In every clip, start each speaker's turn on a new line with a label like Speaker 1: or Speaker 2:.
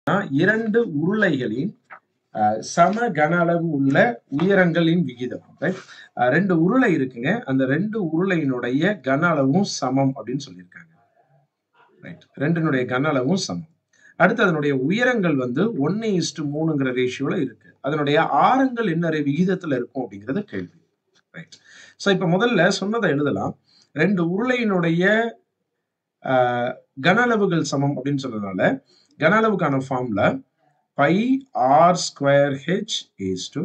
Speaker 1: இரண்டு உருளைகளின் அஹ், சம கன அளவு உள்ள உயரங்களின் விகிதம் right? அஹ், ரெண்டு உருளை இருக்குங்க அந்த ரெண்டு உருளையினுடைய கன அளவும் சமம் அப்படின்னு சொல்லியிருக்காங்க ரைட் ரெண்டினுடைய கன அளவும் சமம் அடுத்து அதனுடைய உயரங்கள் வந்து ஒன்னு இஸ்டு மூணுங்கிற ரேஷியோல இருக்கு அதனுடைய ஆரங்கள் என்ன விகிதத்துல இருக்கும் அப்படிங்கறது கேள்வி ரைட் ஸோ இப்ப முதல்ல சொன்னதை எழுதலாம் ரெண்டு உருளையினுடைய ஆஹ், கன அளவுகள் சமம் அப்படின்னு சொன்னதுனால கன அளவுக்கான ஃபார்ம்ல pi R square H is to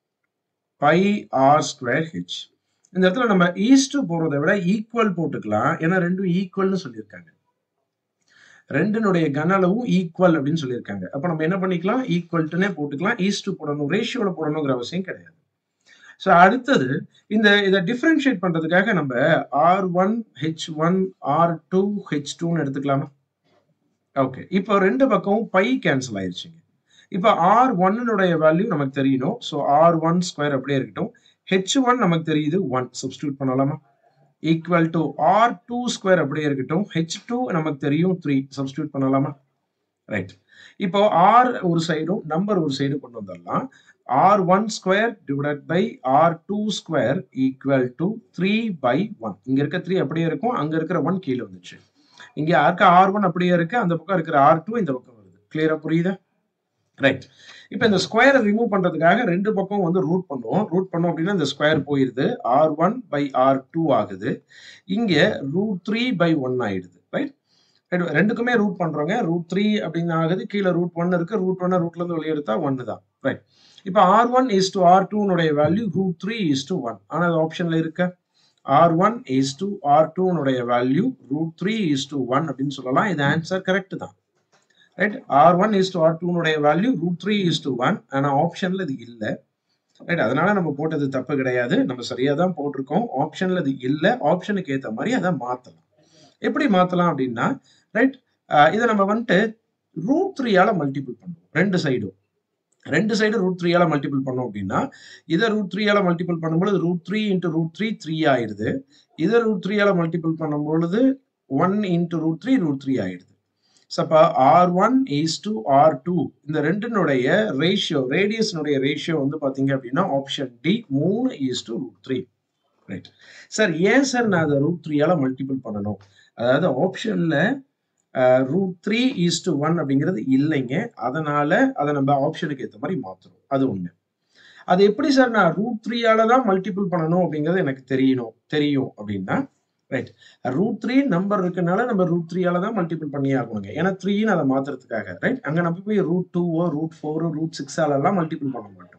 Speaker 1: pi R square H இந்த இடத்துல நம்ம ஈஸ் டு போடுறதை விட ஈக்குவல் போட்டுக்கலாம் ஏன்னா ரெண்டும் ஈக்குவல்னு சொல்லியிருக்காங்க ரெண்டினுடைய கன அளவும் ஈக்குவல் அப்படின்னு சொல்லியிருக்காங்க அப்ப நம்ம என்ன பண்ணிக்கலாம் ஈக்குவல்ட்டுனே போட்டுக்கலாம் ஈஸ் டு போடணும் ரேஷியோல போடணுங்கிற அவசியம் கிடையாது ஸோ அடுத்தது இந்த இதை டிஃபரன்ஷியேட் பண்றதுக்காக நம்ம R one H one R two H டூன்னு எடுத்துக்கலாமா ஓகே இப்போ ரெண்டு பக்கமும் பை கேன்சல் ஆயிருச்சுங்க இப்போ ஆர் ஒன்னுடைய வேல்யூ நமக்கு தெரியணும் ஸோ ஆர் ஒன் ஸ்கொயர் அப்படியே இருக்கட்டும் ஹெச் ஒன் நமக்கு தெரியுது ஒன் சப்ஸ்டியூட் பண்ணலாமா equal to R two square அப்படியே இருக்கட்டும் ஹெச் டூ நமக்கு தெரியும் த்ரீ சப்ஸ்டியூட் பண்ணலாமா ரைட் இப்போ ஆர் ஒரு சைடும் நம்பர் ஒரு சைடு கொண்டு வந்துடலாம் R one square divide by R two square equal to three by one இங்க இருக்க த்ரீ அப்படியே இருக்கும் அங்க இருக்கிற ஒன் கீழே வந்துச்சு இங்க இருக்க ஆர் ஒன் அப்படியே இருக்கு அந்த பக்கம் இருக்கிற ஆர் டூ இந்த பக்கம் வருது கிளியரா புரியுதா ரைட் இப்போ இந்த ஸ்கொயரை ரிமூவ் பண்றதுக்காக ரெண்டு பக்கம் வந்து ரூட் பண்ணுவோம் ரூட் பண்ணோம் அப்படின்னா இந்த ஸ்கொயர் போயிருது R one by R two ஆகுது இங்க ரூட் த்ரீ பை ஒன் ஆயிடுது ரைட் ரெண்டுக்குமே ரூட் பண்றோங்க ரூட் த்ரீ அப்படின்னு ஆகுது கீழே ரூட் ஒன் இருக்கு ரூட் ஒன்னை ரூட்ல இருந்து வெளியே எடுத்தா ஒன்னு தான் ரைட் இப்போ R one is to R டூனுடைய value root three is to one ஆனால் அது ஆப்ஷன்ல இருக்க R one is to R டூனுடைய value root three is to one அப்படின்னு சொல்லலாம் இது ஆன்சர் கரெக்ட் தான் right R one is to R டூனுடைய value root three is to one ஆனால் ஆப்ஷன்ல இது இல்லை ரைட் அதனால நம்ம போட்டது தப்பு கிடையாது நம்ம சரியா தான் போட்டிருக்கோம் ஆப்ஷன்ல இது இல்லை ஆப்ஷனுக்கு ஏற்ற மாதிரி அதை மாத்தலாம் எப்படி மாத்தலாம் அப்படின்னா ரைட் இதை நம்ம வந்துட்டு ரூட் த்ரீயால மல்டிபிள் பண்ணுவோம் ரெண்டு சைடும் ரெண்டு சைடு ரூட் த்ரீயால மல்டிபிள் பண்ணோம் அப்படின்னா இதை ரூட் த்ரீயால மல்டிபிள் பண்ணும்பொழுது root three into root three three ஆயிடுது இதை ரூட் த்ரீயால மல்டிபிள் பண்ணும் பொழுது one into root three root three ஆயிடுது ஸோ அப்போ R one is to R two இந்த ரெண்டினுடைய ரேஷியோ ரேடியஸ்னுடைய ரேஷியோ வந்து பார்த்தீங்க அப்படின்னா ஆப்ஷன் டி மூணு is to root three right sir ஏன் சார் நான் அதை ரூட் த்ரீயால மல்டிபிள் பண்ணணும் அதாவது ஆப்ஷன்ல root three is to one அப்படிங்கிறது இல்லைங்க அதனால அதை நம்ம ஆப்ஷனுக்கு ஏற்ற மாதிரி மாற்றணும் அது ஒன்று அது எப்படி சார் நான் ரூட் த்ரீயால தான் மல்டிபிள் பண்ணணும் அப்படிங்கிறது எனக்கு தெரியணும் தெரியும் அப்படின்னா ரைட் ரூட் த்ரீ நம்பர் இருக்கனால நம்ம ரூட் த்ரீயால தான் மல்டிபிள் பண்ணி ஆகணுங்க ஏன்னா த்ரீன்னு அதை மாத்துறதுக்காக ரைட் அங்க நம்ம போய் ரூட் டூவோ ரூட் ஃபோரோ ரூட் சிக்ஸால எல்லாம் மல்டிபிள் பண்ண மாட்டோம்